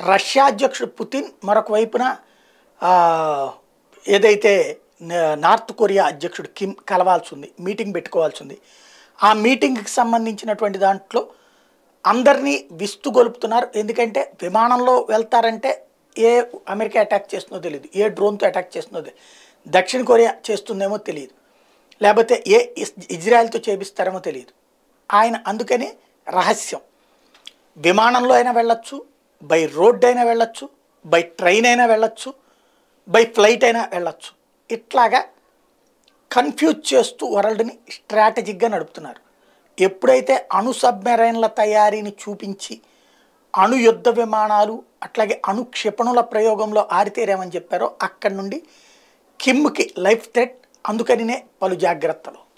Russia అధ్యక్షుడు Putin మరొక వైపున ఆ, ఏదైతే న- నార్త్ కొరియా అధ్యక్షుడు కిమ్ కలవాల్సి ఉంది మీటింగ్ పెట్టుకోవాల్సి ఉంది ఆ మీటింగ్కి సంబంధించినటువంటి దాంట్లో అందరినీ విస్తు గొలుపుతున్నారు ఎందుకంటే విమానంలో వెళ్తారంటే ఏ అమెరికా అటాక్ చేస్తుందో తెలియదు ఏ డ్రోన్తో అటాక్ చేస్తుందో తెలియదు దక్షిణ కొరియా చేస్తుందేమో తెలియదు లేకపోతే ఏ ఇస్- ఇజ్రాయెల్తో చేపిస్తారేమో తెలియదు ఆయన అందుకని రహస్యం విమానంలో అయినా వెళ్ళొచ్చు బై రోడ్ అయినా వెళ్ళొచ్చు బై ట్రైన్ అయినా వెళ్ళొచ్చు బై ఫ్లైట్ అయినా వెళ్ళొచ్చు ఇట్లాగా కన్ఫ్యూజ్ చేస్తూ వరల్డ్ని స్ట్రాటజిక్గా నడుపుతున్నారు ఎప్పుడైతే అణు సబ్మెరైన్ల తయారీని చూపించి అణు యుద్ధ విమానాలు అట్లాగే అణు క్షిపణుల ప్రయోగంలో ఆరితేరామని చెప్పారో అక్కడి నుండి కిమ్కి లైఫ్ థ్రెట్ అందుకనినే పలు జాగ్రత్తలు